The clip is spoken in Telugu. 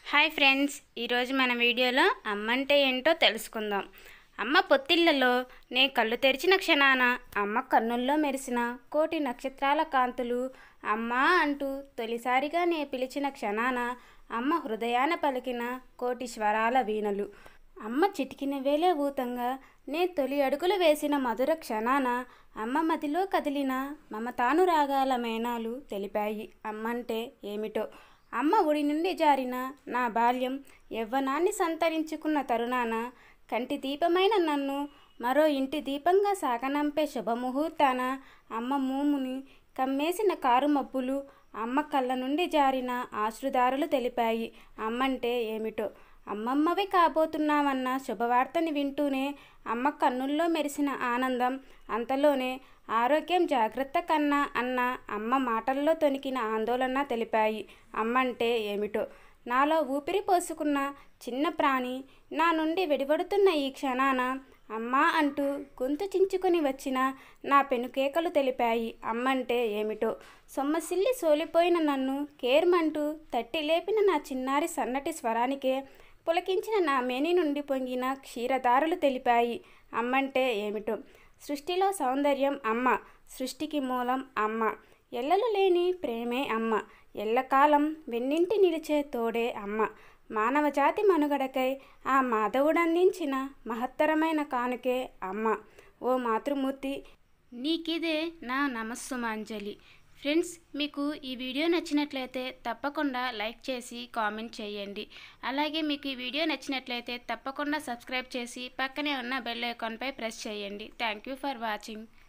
హాయ్ ఫ్రెండ్స్ ఈరోజు మన వీడియోలో అమ్మ అంటే ఏంటో తెలుసుకుందాం అమ్మ పొత్తిళ్లలో నే కళ్ళు తెరిచిన క్షణాన అమ్మ కన్నుల్లో మెరిసిన కోటి నక్షత్రాల కాంతులు అమ్మ అంటూ తొలిసారిగా నే పిలిచిన క్షణాన అమ్మ హృదయాన పలికిన కోటి స్వరాల వీణలు అమ్మ చిటికిన వేలే ఊతంగా నే తొలి అడుగులు వేసిన మధుర క్షణాన అమ్మ మదిలో కదిలిన మమతాను రాగాల మేనాలు తెలిపాయి అమ్మంటే ఏమిటో అమ్మ ఒడి నుండి జారిన నా బాల్యం యవ్వనాన్ని సంతరించుకున్న తరుణాన కంటి దీపమైన నన్ను మరో ఇంటి దీపంగా సాగనంపే శుభముహూర్తాన అమ్మ మూముని కమ్మేసిన కారు మబ్బులు అమ్మ కళ్ళ నుండి జారిన ఆశ్రుదారులు తెలిపాయి అమ్మంటే ఏమిటో అమ్మమ్మవి కాబోతున్నామన్న శుభవార్తని వింటూనే అమ్మ కన్నుల్లో మెరిసిన ఆనందం అంతలోనే ఆరోగ్యం జాగ్రత్త కన్నా అన్న అమ్మ మాటల్లో తొనికిన ఆందోళన తెలిపాయి అమ్మంటే ఏమిటో నాలో ఊపిరి పోసుకున్న చిన్న ప్రాణి నా నుండి వెడివడుతున్న ఈ క్షణాన అమ్మా అంటూ గొంతు చించుకొని వచ్చిన నా పెనుకేకలు తెలిపాయి అమ్మంటే ఏమిటో సొమ్మసిల్లి సోలిపోయిన నన్ను కేర్మంటూ తట్టి లేపిన నా చిన్నారి సన్నటి స్వరానికే పులకించిన నా మేని నుండి పొంగిన క్షీరధారలు తెలిపాయి అమ్మంటే ఏమిటో సృష్టిలో సౌందర్యం అమ్మ సృష్టికి మూలం అమ్మ ఎల్లలు లేని ప్రేమే అమ్మ ఎల్లకాలం వెన్నింటి నిలిచే తోడే అమ్మ మానవజాతి మనుగడకై ఆ మాధవుడందించిన మహత్తరమైన కానుకే అమ్మ ఓ మాతృమూర్తి నీకిదే నా నమస్సుమాంజలి ఫ్రెండ్స్ మీకు ఈ వీడియో నచ్చినట్లయితే తప్పకుండా లైక్ చేసి కామెంట్ చేయండి అలాగే మీకు ఈ వీడియో నచ్చినట్లయితే తప్పకుండా సబ్స్క్రైబ్ చేసి పక్కనే ఉన్న బెల్ ఐకాన్పై ప్రెస్ చేయండి థ్యాంక్ యూ ఫర్ వాచింగ్